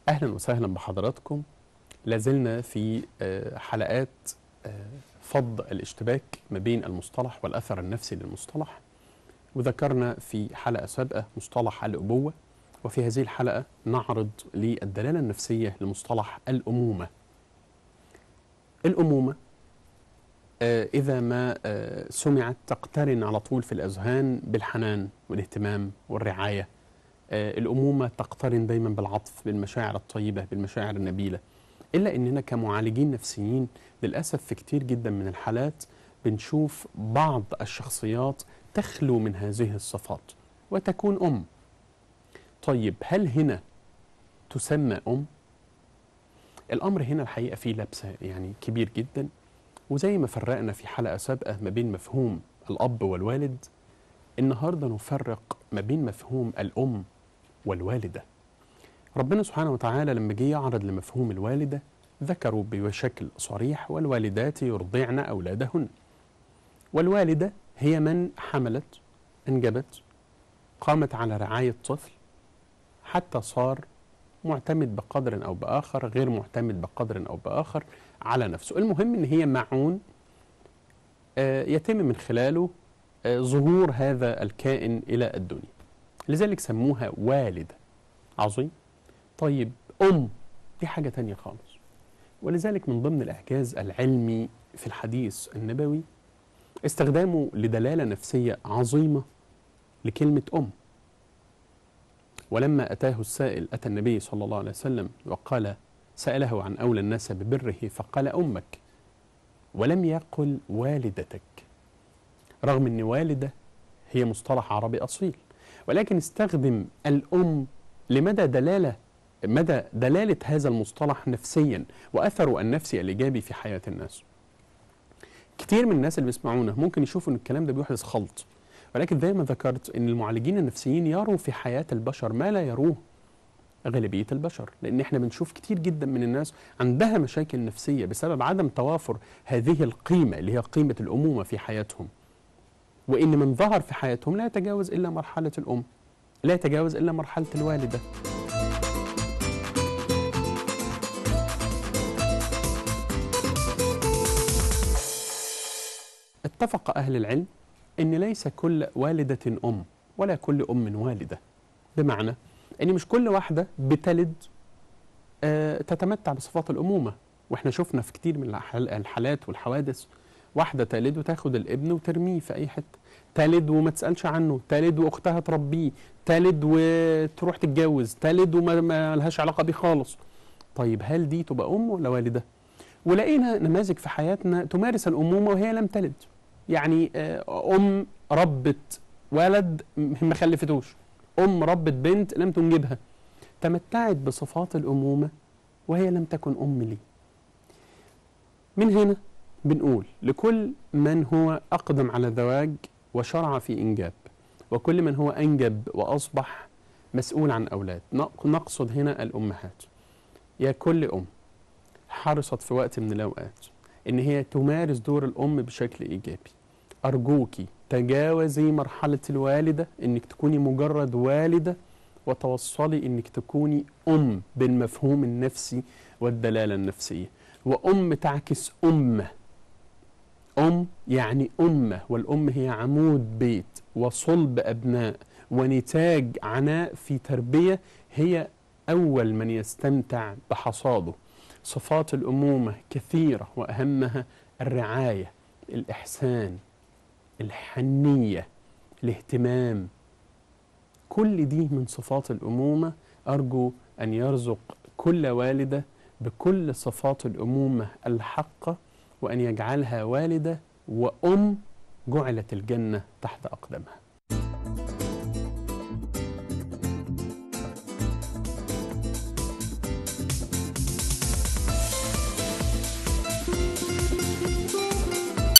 اهلا وسهلا بحضراتكم لازلنا في آه، حلقات آه، فض الاشتباك ما بين المصطلح والاثر النفسي للمصطلح وذكرنا في حلقه سابقه مصطلح الابوه وفي هذه الحلقه نعرض للدلاله النفسيه لمصطلح الامومه الامومه آه، اذا ما آه، سمعت تقترن على طول في الاذهان بالحنان والاهتمام والرعايه آه، الأمومة تقترن دايما بالعطف بالمشاعر الطيبة بالمشاعر النبيلة إلا أننا كمعالجين نفسيين للأسف في كتير جدا من الحالات بنشوف بعض الشخصيات تخلو من هذه الصفات وتكون أم طيب هل هنا تسمى أم؟ الأمر هنا الحقيقة فيه لبسة يعني كبير جدا وزي ما فرقنا في حلقة سابقة ما بين مفهوم الأب والوالد النهارده نفرق ما بين مفهوم الأم والوالدة ربنا سبحانه وتعالى لما جه يعرض لمفهوم الوالدة ذكروا بشكل صريح والوالدات يرضعن أولادهن والوالدة هي من حملت أنجبت قامت على رعاية طفل حتى صار معتمد بقدر أو بآخر غير معتمد بقدر أو بآخر على نفسه المهم أن هي معون آه، يتم من خلاله آه، ظهور هذا الكائن إلى الدنيا لذلك سموها والدة عظيم طيب أم دي حاجة تانية خالص ولذلك من ضمن الإعجاز العلمي في الحديث النبوي استخدامه لدلالة نفسية عظيمة لكلمة أم ولما أتاه السائل أتى النبي صلى الله عليه وسلم وقال سأله عن أولى الناس ببره فقال أمك ولم يقل والدتك رغم أن والدة هي مصطلح عربي أصيل ولكن استخدم الأم لمدى دلالة مدى دلالة هذا المصطلح نفسيا وأثره النفسي الإيجابي في حياة الناس كتير من الناس اللي بيسمعونا ممكن يشوفوا أن الكلام ده بيحدث خلط ولكن زي ما ذكرت أن المعالجين النفسيين يروا في حياة البشر ما لا يروه غالبية البشر لأن احنا بنشوف كتير جدا من الناس عندها مشاكل نفسية بسبب عدم توافر هذه القيمة اللي هي قيمة الأمومة في حياتهم وإن من ظهر في حياتهم لا يتجاوز إلا مرحلة الأم لا يتجاوز إلا مرحلة الوالدة اتفق أهل العلم أن ليس كل والدة أم ولا كل أم والدة بمعنى أن مش كل واحدة بتلد آه، تتمتع بصفات الأمومة وإحنا شفنا في كتير من الحال- الحالات والحوادث واحدة تلد وتاخد الابن وترميه في أي حتة تلد وما تسألش عنه تلد وأختها تربيه تلد وتروح تتجوز تلد وما ما لهاش علاقة بيه خالص طيب هل دي تبقى أم ولا والدة ولقينا نماذج في حياتنا تمارس الأمومة وهي لم تلد يعني آه، أم ربت ولد م- ما خلفتوش أم ربت بنت لم تنجبها تمتعت بصفات الأمومة وهي لم تكن أم لي من هنا بنقول لكل من هو أقدم على الزواج وشرع في إنجاب وكل من هو أنجب وأصبح مسؤول عن أولاد نق- نقصد هنا الأمهات يا كل أم حرصت في وقت من الأوقات إن هي تمارس دور الأم بشكل إيجابي أرجوكي تجاوزي مرحلة الوالدة إنك تكوني مجرد والدة وتوصلي إنك تكوني أم بالمفهوم النفسي والدلالة النفسية وأم تعكس أمة أم يعني أمة والأم هي عمود بيت وصلب أبناء ونتاج عناء في تربية هي أول من يستمتع بحصاده صفات الأمومة كثيرة وأهمها الرعاية الإحسان الحنية الاهتمام كل دي من صفات الأمومة أرجو أن يرزق كل والدة بكل صفات الأمومة الحقة وأن يجعلها والدة وأم جعلت الجنة تحت أقدامها